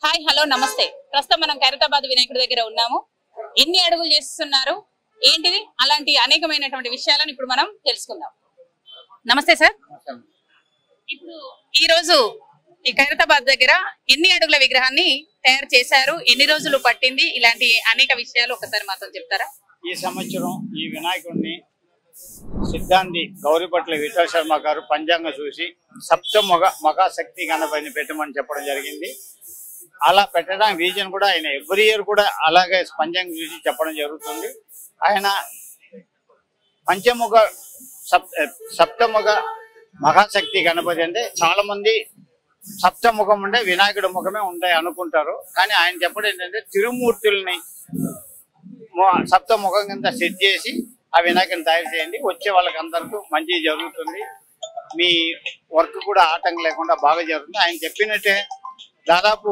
Hi hello నమస్తే ప్రస్తుతం మనం ఖైరతాబాద్ వినాయకుడి దగ్గర ఉన్నాము ఎన్ని అడుగులు చేస్తున్నారు ఏంటిది అలాంటి అనేకమైనటువంటి విషయాలను ఇప్పుడు మనం తెలుసుకుందాం నమస్తే సార్ ఇప్పుడు ఈ రోజు ఈ ఖైరతాబాద్ దగ్గర ఎన్ని అడుగుల విగ్రహాన్ని తయారు చేశారు ఎన్ని రోజులు పట్టింది ఇలాంటి అనేక విషయాలు ఒకసారి మాత్రం చెప్తారా ఈ సంవత్సరం ఈ వినాయకుడిని సిద్ధాంతి గౌరీపట్ల విఠల శర్మ గారు పంచాంగం చూసి సప్త మొగ మగాశక్తి గణపతిని పెట్టమని చెప్పడం జరిగింది అలా పెట్టడానికి రీజన్ కూడా ఆయన ఎవ్రీ ఇయర్ కూడా అలాగే పంచాంగం చూసి చెప్పడం జరుగుతుంది ఆయన పంచముఖ సప్ సప్తముఖ మహాశక్తి గణపతి అంటే చాలా మంది సప్తముఖం ఉండే వినాయకుడి ముఖమే ఉంటాయి అనుకుంటారు కానీ ఆయన చెప్పడం ఏంటంటే తిరుమూర్తుల్ని మో- సప్త ముఖం కింద సెట్ చేసి ఆ వినాయకుని తయారు చేయండి వచ్చే వాళ్ళకి అందరికీ మంచి జరుగుతుంది మీ వర్క్ కూడా ఆటంకం లేకుండా బాగా జరుగుతుంది ఆయన చెప్పినట్టే దాదాపు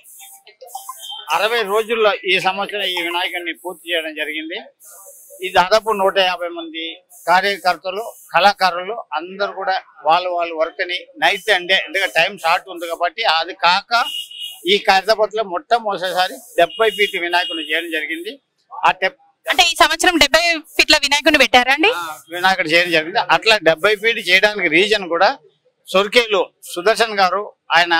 అరవై రోజుల్లో ఈ సంవత్సరం ఈ వినాయకుడిని పూర్తి చేయడం జరిగింది ఈ దాదాపు నూట యాభై మంది కార్యకర్తలు కళాకారులు అందరూ కూడా వాళ్ళ వాళ్ళ వర్క్ ని నైట్ అండ్ డే ఎందుకంటే టైం షార్ట్ ఉంది కాబట్టి అది కాక ఈ ఖైరతాబాద్లో మొట్టమొదటిసారి డెబ్బై ఫీట్ వినాయకుడిని చేయడం జరిగింది ఆ టెప్ అంటే ఈ సంవత్సరం డెబ్బై ఫీట్ల వినాయకుడిని పెట్టారా అండి ఆ వినాయకుడు చేయడం జరిగింది అట్లా డెబ్బై ఫీట్ చేయడానికి రీజన్ కూడా సొరికేలు సుదర్శన్ గారు ఆయన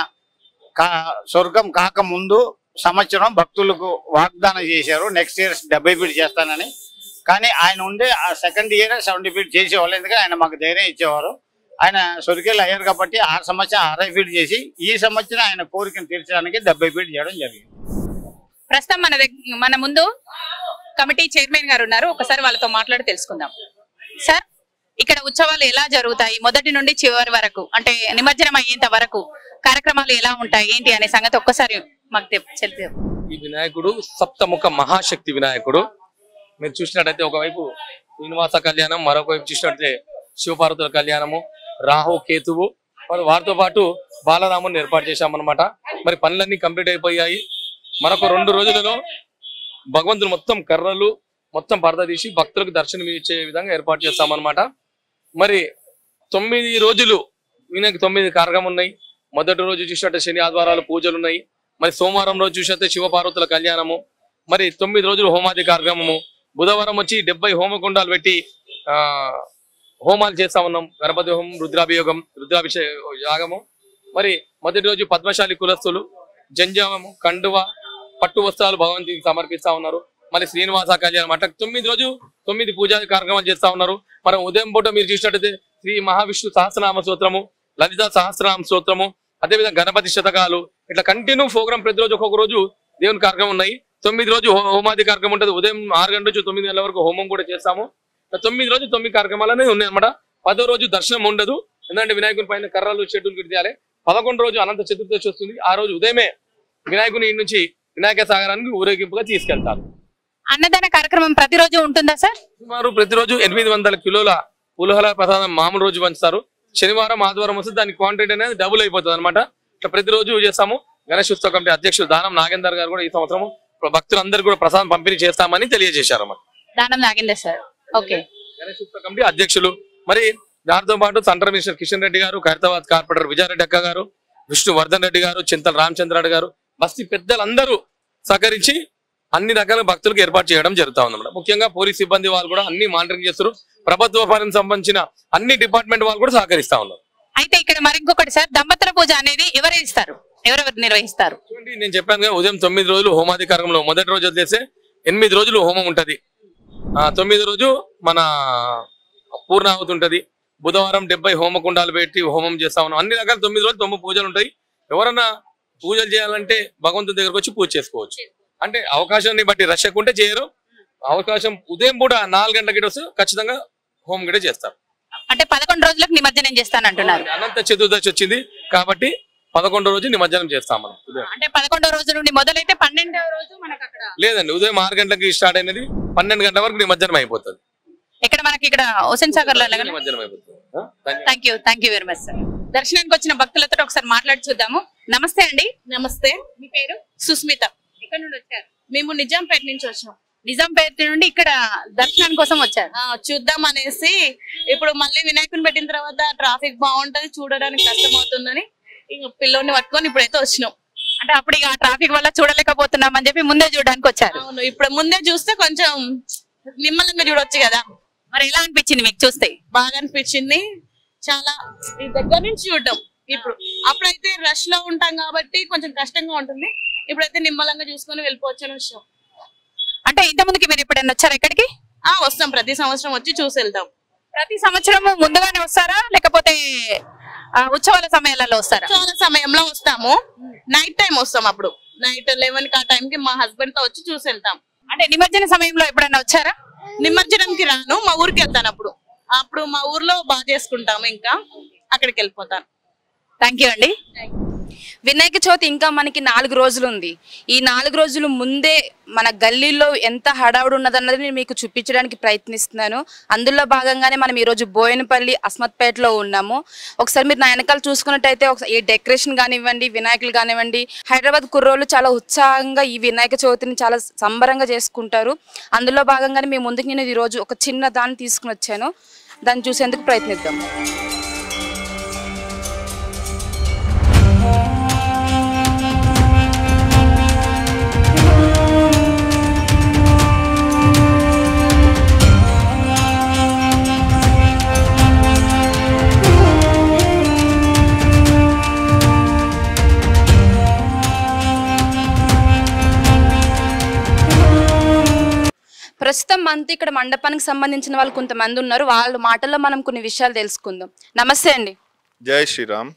కా- స్వర్గం కాక ముందు సంవత్సరం భక్తులకు వాగ్దానం చేశారు నెక్స్ట్ ఇయర్ డెబ్బై ఫీట్ చేస్తానని కానీ ఆయన ఉండే ఆ సెకండ్ ఇయర్ సెవెంటీ ఫీట్ చేసేవాళ్ళు ఎందుకంటే ఆయన మాకు ధైర్యం ఇచ్చేవారు ఆయన సొరికేలు అయ్యారు కాబట్టి ఆ సంవత్సరం అరవై ఫీట్ చేసి ఈ సంవత్సరం ఆయన కోరికను తీర్చడానికి డెబ్బై ఫీట్ చేయడం జరిగింది ప్రస్తుతం మన దగ్గ- మన ముందు కమిటీ చైర్మన్ గారు ఉన్నారు ఒకసారి వాళ్ళతో మాట్లాడి తెలుసుకుందాం సార్ ఇక్కడ ఉత్సవాలు ఎలా జరుగుతాయి మొదటి నుండి చివరి వరకు అంటే నిమజ్జనం అయ్యేంత వరకు కార్యక్రమాలు ఎలా ఉంటాయి ఏంటి అనే సంగతి ఒక్కసారి మాకు తెప్- తెలిపి ఈ వినాయకుడు సప్తముఖ మహాశక్తి వినాయకుడు మీరు చూసినట్టయితే ఒకవైపు శ్రీనివాస కళ్యాణం మరొక వైపు చూసినట్టయితే శివపార్వతుల కళ్యాణము రాహు కేతువు మరి వారితో పాటు బాలరాముని ఏర్పాటు చేశామన్నమాట మరి పనులన్నీ కంప్లీట్ అయిపోయాయి మరొక రెండు రోజులలో భగవంతుడు మొత్తం కర్రలు మొత్తం పరద తీసి భక్తులకు దర్శనం ఇచ్చే విధంగా ఏర్పాటు చేస్తామన్నమాట మరి తొమ్మిది రోజులు ఈయనకి తొమ్మిది కార్యక్రమం ఉన్నాయి మొదటి రోజు చూసినట్టు శని ఆదివారాలు పూజలు ఉన్నాయి మరి సోమవారం రోజు చూసినట్టే శివపార్వతుల కళ్యాణము మరి తొమ్మిది రోజులు హోమాది కార్యక్రమము బుధవారం వచ్చి డెబ్బై హోమకుండాలు పెట్టి ఆ హోమాలు చేస్తా ఉన్నాం గణపతి హోమం రుద్రాభియోగం రుద్రాభిషేక యాగము మరి మొదటి రోజు పద్మశాలి కులస్తులు జంజామము కండువ పట్టు వస్త్రాలు భగవంతునికి సమర్పిస్తా ఉన్నారు మళ్ళీ శ్రీనివాస కళ్యాణం అట్లా తొమ్మిది రోజు తొమ్మిది పూజా కార్యక్రమాలు చేస్తా ఉన్నారు మరి ఉదయం పూట మీరు చూసినట్టయితే శ్రీ మహావిష్ణు సహస్రనామ స్తోత్రము లలిత సహస్రనామ స్తోత్రము అదేవిధంగా గణపతి శతకాలు ఇట్లా కంటిన్యూ ప్రోగ్రామ్ ప్రతిరోజు ఒక్కొక్క రోజు దేవుని కార్యక్రమం ఉన్నాయి తొమ్మిది రోజు హో- హోమాది కార్యక్రమం ఉంటుంది ఉదయం ఆరు గంటల నుంచి తొమ్మిది గంటల వరకు హోమం కూడా చేస్తాము ఇట్లా తొమ్మిది రోజు తొమ్మిది కార్యక్రమాలు అనేవి ఉన్నాయి అనమాట పదో రోజు దర్శనం ఉండదు ఎందుకంటే వినాయకుని పైన కర్రలు చెట్టులు గిడియాలి పదకొండు రోజు అనంత చతుర్దశి వస్తుంది ఆ రోజు ఉదయమే వినాయకుని ఇంటి నుంచి వినాయక సాగరానికి ఊరేగింపుగా తీసుకెళ్తారు అన్నదాన కార్యక్రమం ప్రతిరోజు ఉంటుందా సార్ సుమారు ప్రతిరోజు ఎనిమిది వందల కిలోల పులిహోర ప్రసాదం మామూలు రోజు పంచుతారు శనివారం ఆదివారం వస్తే దాని క్వాంటిటీ అనేది డబుల్ అయిపోతుంది అనమాట ఇట్లా ప్రతిరోజు చేస్తాము గణేష్ ఉత్సవ కమిటీ అధ్యక్షుడు దానం నాగేందర్ గారు కూడా ఈ సంవత్సరం భక్తులందరూ కూడా ప్రసాదం పంపిణీ చేస్తామని తెలియజేశారు అన్నమాట దానం నాగిందే సార్ ఓకే గణేష్ ఉత్సవ కమిటీ అధ్యక్షులు మరి దానితో పాటు సెంట్రల్ మినిస్టర్ కిషన్ రెడ్డి గారు ఖైరతాబాద్ కార్పొరేటర్ విజయారెడ్డి అక్క గారు విష్ణు వర్ధన్ రెడ్డి గారు చింతల రామచంద్రరెడ్డి గారు బస్తీ పెద్దలందరూ సహకరించి అన్ని రకాల భక్తులకు ఏర్పాటు చేయడం జరుగుతా ఉందన్నమాట ముఖ్యంగా పోలీస్ సిబ్బంది వాళ్ళు కూడా అన్ని మానిటరింగ్ చేస్తారు ప్రభుత్వ పనికి సంబంధించిన అన్ని డిపార్ట్మెంట్ వాళ్ళు కూడా సహకరిస్తా ఉన్నారు అయితే ఇక్కడ మరింకొకటి సార్ దంపతుల పూజ అనేది ఎవరు ఇస్తారు ఎవరెవరు నిర్వహిస్తారు చూడండి నేను చెప్పాను కదా ఉదయం తొమ్మిది రోజులు హోమాది కార్యక్రమంలో మొదటి రోజు వదిలేస్తే ఎనిమిది రోజులు హోమం ఉంటది ఆ తొమ్మిది రోజు మన పూర్ణాహుతి ఉంటది బుధవారం డెబ్బై హోమకుండాలు పెట్టి హోమం చేస్తా ఉన్నాం అన్ని రకాల తొమ్మిది రోజులు తొమ్మిది పూజలు ఉంటాయి ఎవరన్నా పూజలు చేయాలంటే భగవంతుని దగ్గరకు వచ్చి పూజ చేసుకోవచ్చు అంటే అవకాశాన్ని బట్టి రష్ ఎక్కువ ఉంటే చేయరు అవకాశం ఉదయం పూట నాలుగు గంటల గిట వస్తే ఖచ్చితంగా హోమం గిట చేస్తారు అంటే పదకొండు రోజులకు నిమజ్జనం చేస్తానంటున్నారు అనంత చతుర్దశి వచ్చింది కాబట్టి పదకొండో రోజు నిమజ్జనం చేస్తాం మనం ఉదయం అంటే పదకొండో రోజు నుండి మొదలైతే పన్నెండవ రోజు మనకు అక్కడ లేదండి ఉదయం ఆరు గంటలకి స్టార్ట్ అయినది పన్నెండు గంటల వరకు నిమజ్జనం అయిపోతుంది ఇక్కడ మనకి ఇక్కడ హుసేన్ సాగర్ లో నిమజ్జనం అయిపోతుంది ఆ? ధన్యవాదాలు. Thank you thank you very much sir దర్శనానికి వచ్చిన భక్తులతో ఒకసారి మాట్లాడి చూద్దాము నమస్తే అండి నమస్తే మీ పేరు సుస్మిత ఎక్కడ నుండి వచ్చారు మేము నిజాంపేట నుంచి వచ్చినాం నిజాంపేట నుండి ఇక్కడ దర్శనానికి కోసం వచ్చారు ఆ, చూద్దాం అనేసి ఇప్పుడు మళ్ళీ వినాయకుని పెట్టిన తర్వాత ట్రాఫిక్ బాగుంటది చూడడానికి కష్టం అవుతుందని ఇంక పిల్లోని పట్టుకొని ఇప్పుడైతే వచ్చినాం అంటే అప్పుడు ఇక ట్రాఫిక్ వల్ల చూడలేకపోతున్నాం అని చెప్పి ముందే చూడడానికి వచ్చారు అవును ఇప్పుడు ముందే చూస్తే కొంచెం నిమ్మలంగా చూడొచ్చు కదా మరి ఎలా అనిపించింది మీకు చూస్తే బాగా అనిపించింది చాలా ఈ దగ్గర నుంచి చూడటం ఇప్పుడు అప్పుడైతే రష్ లో ఉంటాం కాబట్టి కొంచెం కష్టంగా ఉంటుంది ఇప్పుడైతే నిమ్మలంగా చూసుకొని వెళ్ళిపోవచ్చు అని విషయం అంటే ఇంత ముందుకి మీరు ఎప్పుడైనా వచ్చారా ఇక్కడికి ఆ వస్తాం ప్రతి సంవత్సరం వచ్చి చూసి వెళ్తాం ప్రతి సంవత్సరం ముందుగానే వస్తారా లేకపోతే ఆ, ఉత్సవాల సమయాలలో వస్తారా చాలా సమయంలో వస్తాము నైట్ టైం వస్తాం అప్పుడు నైట్ లెవెన్ కి ఆ time కి మా హస్బెండ్ తో వచ్చి చూసి వెళ్తాం అంటే నిమజ్జన సమయంలో ఎప్పుడైనా వచ్చారా నిమజ్జనంకి రాను మా ఊరికి వెళ్తాను అప్పుడు అప్పుడు మా ఊర్లో బాగా చేసుకుంటాము ఇంకా అక్కడికి వెళ్ళిపోతాను థ్యాంక్ యూ అండి వినాయక చవితి ఇంకా మనకి నాలుగు రోజులు ఉంది ఈ నాలుగు రోజులు ముందే మన గల్లీలో ఎంత హడావుడు ఉన్నదన్నది నేను మీకు చూపించడానికి ప్రయత్నిస్తున్నాను అందులో భాగంగానే మనం ఈరోజు బోయనపల్లి అస్మత్పేటలో ఉన్నాము ఒకసారి మీరు నా వెనకాల చూసుకున్నట్టయితే ఒకసారి ఈ డెకరేషన్ కానివ్వండి వినాయకులు కానివ్వండి హైదరాబాద్ కుర్రోళ్ళు చాలా ఉత్సాహంగా ఈ వినాయక చవితిని చాలా సంబరంగా చేసుకుంటారు అందులో భాగంగానే మేము ముందుకు నేను ఈరోజు ఒక చిన్న దాన్ని తీసుకుని వచ్చాను దాన్ని చూసేందుకు ప్రయత్నిద్దాం ప్రస్తుతం మనతో ఇక్కడ మండపానికి సంబంధించిన వాళ్ళు కొంతమంది ఉన్నారు వాళ్ళ మాటల్లో మనం కొన్ని విషయాలు తెలుసుకుందాం నమస్తే అండి జై శ్రీరామ్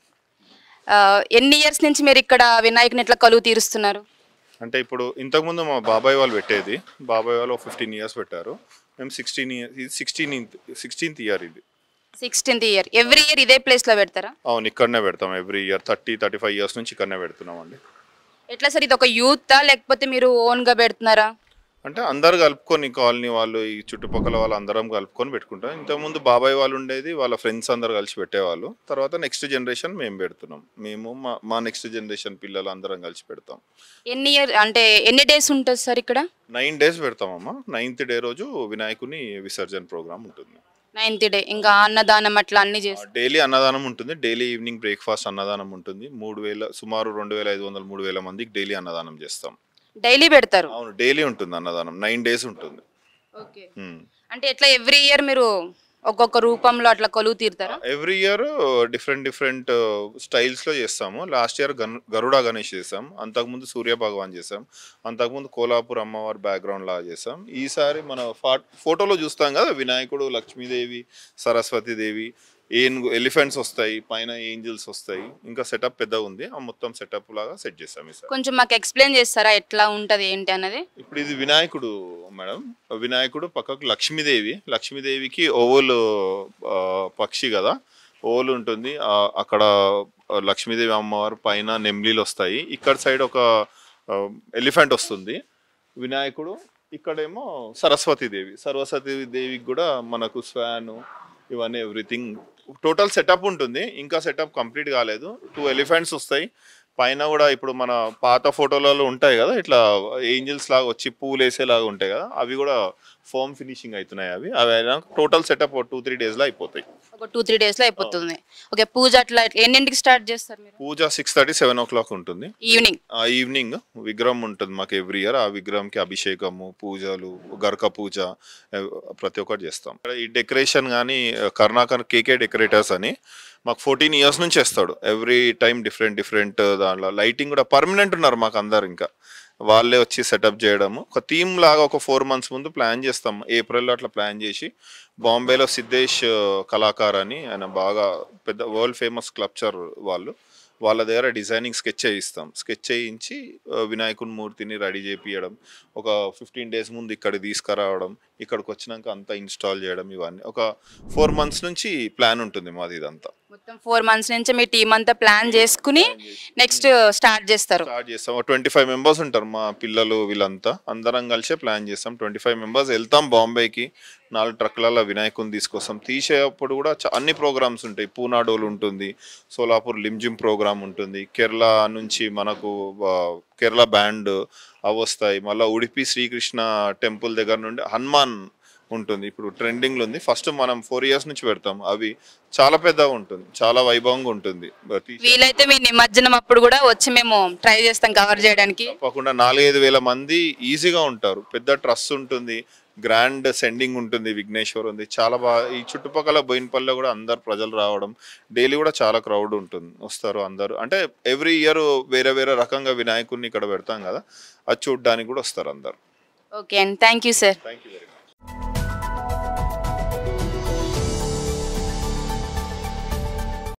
ఆ, ఎన్ని ఇయర్స్ నుంచి మీరు ఇక్కడ వినాయకుని ఇట్లా కొలువు తీరుస్తున్నారు అంటే ఇప్పుడు ఇంతకుముందు మా బాబాయ్ వాళ్ళు పెట్టేది బాబాయ్ వాళ్ళు ఫిఫ్టీన్ ఇయర్స్ పెట్టారు మేము సిక్స్టీన్ ఇయర్ ఇది సిక్స్టీన్ సిక్స్టీన్త్ ఇయర్ ఇది సిక్స్టీన్త్ ఇయర్ ఎవ్రీ ఇయర్ ఇదే ప్లేస్ లో పెడతారా అవును ఇక్కడనే పెడతాం every year thirty thirty five years నుంచి ఇక్కడనే పెడుతున్నాం అండి ఎట్లా సార్ ఇది ఒక యూతా లేకపోతే మీరు ఓన్ గా పెడుతున్నారా అంటే అందరు కలుపుకొని కాలనీ వాళ్ళు ఈ చుట్టుపక్కల వాళ్ళు అందరం కలుపుకొని పెట్టుకుంటాం ఇంతకుముందు బాబాయ్ వాళ్ళు ఉండేది వాళ్ళ ఫ్రెండ్స్ అందరు కలిసి పెట్టేవాళ్ళు తర్వాత నెక్స్ట్ జనరేషన్ మేము పెడుతున్నాం మేము మా మా నెక్స్ట్ జనరేషన్ పిల్లలు అందరం కలిసి పెడతాం ఎన్ని ఇయర్ అంటే ఎన్ని డేస్ ఉంటుంది సార్ ఇక్కడ నైన్ డేస్ పెడతామమ్మా నైన్త్ డే రోజు వినాయకుని విసర్జన ప్రోగ్రామ్ ఉంటుంది నైన్త్ డే ఇంకా అన్నదానం అట్లా అన్ని చేస్తారు డైలీ అన్నదానం ఉంటుంది డైలీ ఈవినింగ్ బ్రేక్ఫాస్ట్ అన్నదానం ఉంటుంది మూడు వేల సుమారు రెండు వేల ఐదు వందల మూడు వేల మందికి డైలీ అన్నదానం చేస్తాం డైలీ పెడతారు అవును డైలీ ఉంటుంది అన్నదానం నైన్ డేస్ ఉంటుంది ఓకే ఉమ్. అంటే ఎట్లా ఎవ్రీ ఇయర్ మీరు ఒక్కొక్క రూపంలో అట్లా కొలువు తీరుతారా ఎవ్రీ ఇయర్ డిఫరెంట్ డిఫరెంట్ స్టైల్స్లో చేస్తాము లాస్ట్ ఇయర్ గన్ గరుడ గణేష్ చేసాం అంతకుముందు సూర్య భగవాన్ చేసాం అంతకుముందు కోలాపూర్ అమ్మవారి బ్యాక్గ్రౌండ్ లాగా చేసాం ఈసారి మన ఫా- ఫోటోలో చూస్తాం కదా వినాయకుడు లక్ష్మీదేవి సరస్వతీదేవి ఏనుగు ఎలిఫెంట్స్ వస్తాయి పైన ఏంజిల్స్ వస్తాయి ఇంకా సెటప్ పెద్దగా ఉంది ఆ మొత్తం సెటప్ లాగా సెట్ చేసాం ఈసారి కొంచెం మాకు ఎక్స్ప్లెయిన్ చేస్తారా ఎట్లా ఉంటది ఏంటి అన్నది ఇప్పుడు ఇది వినాయకుడు మేడం వినాయకుడు పక్కకు లక్ష్మీదేవి లక్ష్మీదేవికి ఓవల్ ఆ, పక్షి కదా ఓవల్ ఉంటుంది ఆ, అక్కడ ఆ, లక్ష్మీదేవి అమ్మవారు పైన నెమ్లీలు వస్తాయి ఇక్కడ సైడ్ ఒక ఎలిఫెంట్ వస్తుంది వినాయకుడు ఇక్కడేమో సరస్వతీదేవి సరస్వతీదేవికి కూడా మనకు స్వాను ఇవన్నీ ఎవ్రీథింగ్ టోటల్ సెటప్ ఉంటుంది ఇంకా సెటప్ కంప్లీట్ కాలేదు టూ ఎలిఫెంట్స్ వస్తాయి పైన కూడా ఇప్పుడు మన పాత ఫోటోలలో ఉంటాయి కదా ఇట్లా ఏంజిల్స్ లాగా వచ్చి పూలు వేసేలాగా ఉంటాయి కదా అవి కూడా ఫోమ్ ఫినిషింగ్ అవుతున్నాయి అవి అవి total setup two three days లో అయిపోతాయి ఒక టూ త్రీ డేస్ లో అయిపోతుంది ఓకే పూజ అట్లా ఎన్నింటికి స్టార్ట్ చేస్తారు మీరు పూజ six thirty seven o'clock ఉంటుంది ఈవినింగ్ ఆ ఈవినింగ్ విగ్రహం ఉంటుంది మాకు ఎవ్రీ ఇయర్ ఆ విగ్రహంకి అభిషేకము పూజలు గరక పూజ ఎవ్- ప్రతి ఒక్కటి చేస్తాం ఇక్కడ ఈ డెకరేషన్ కానీ కర్ణాకర్ కేకే డెకరేటర్స్ అని మాకు ఫోర్టీన్ ఇయర్స్ నుంచి వేస్తాడు ఎవ్రీ టైం డిఫరెంట్ డిఫరెంట్ దాంట్లో లైటింగ్ కూడా పర్మనెంట్ ఉన్నారు మాకు అందరు ఇంకా వాళ్ళే వచ్చి సెటప్ చేయడము ఒక థీమ్ లాగా ఒక ఫోర్ మంత్స్ ముందు ప్లాన్ చేస్తాం ఏప్రిల్లో అట్లా ప్లాన్ చేసి బాంబేలో సిద్ధేష్ కళాకార్ అని ఆయన బాగా పెద్ద వరల్డ్ ఫేమస్ స్కల్ప్చర్ వాళ్ళు వాళ్ళ దగ్గర డిజైనింగ్ స్కెచ్ చేయిస్తాం స్కెచ్ చేయించి ఆ, వినాయకుని మూర్తిని రెడీ చేపియడం ఒక ఫిఫ్టీన్ డేస్ ముందు ఇక్కడ తీసుకురావడం ఇక్కడికి వచ్చినాక అంతా ఇన్స్టాల్ చేయడం ఇవన్నీ ఒక ఫోర్ మంత్స్ నుంచి ప్లాన్ ఉంటుంది మాది ఇదంతా మొత్తం ఫోర్ మంత్స్ నుంచి మీ టీం అంతా ప్లాన్ చేసుకుని నెక్స్ట్ స్టార్ట్ చేస్తారు స్టార్ట్ చేస్తాం ట్వంటీ ఫైవ్ మెంబర్స్ ఉంటారు మా పిల్లలు వీళ్ళంతా అందరం కలిసే ప్లాన్ చేస్తాం ట్వంటీ ఫైవ్ మెంబర్స్ వెళ్తాం బాంబేకి నాలుగు ట్రక్లలో వినాయకుని తీసుకొస్తాం తీసేటప్పుడు కూడా చా- అన్ని ప్రోగ్రామ్స్ ఉంటాయి పూనాడోలు ఉంటుంది సోలాపూర్ లిమ్జిమ్ ప్రోగ్రామ్ ఉంటుంది కేరళ నుంచి మనకు ఆ, కేరళ బ్యాండ్ అవి వస్తాయి మళ్ళీ ఉడిపి శ్రీకృష్ణ టెంపుల్ దగ్గర నుండి హనుమాన్ ఉంటుంది ఇప్పుడు ట్రెండింగ్లో ఉంది ఫస్ట్ మనం ఫోర్ ఇయర్స్ నుంచి పెడతాం అవి చాలా పెద్దగా ఉంటుంది చాలా వైభవంగా ఉంటుంది ప్రతి వీలైతే మీ నిమజ్జనం అప్పుడు కూడా వచ్చి మేము ట్రై చేస్తాం కవర్ చేయడానికి తప్పకుండా నాలుగైదు వేల మంది ఈజీగా ఉంటారు పెద్ద ట్రస్ట్ ఉంటుంది గ్రాండ్ సెండింగ్ ఉంటుంది విఘ్నేశ్వర్ ఉంది చాలా బాగా ఈ చుట్టుపక్కల బోయినపల్లిలో కూడా అందరు ప్రజలు రావడం డైలీ కూడా చాలా క్రౌడ్ ఉంటుంది వస్తారు అందరూ అంటే ఎవ్రీ ఇయర్ వేరే వేరే రకంగా వినాయకుడిని ఇక్కడ పెడతాం కదా అది చూడడానికి కూడా వస్తారు అందరు ఓకే అండి thank you sir thank you very much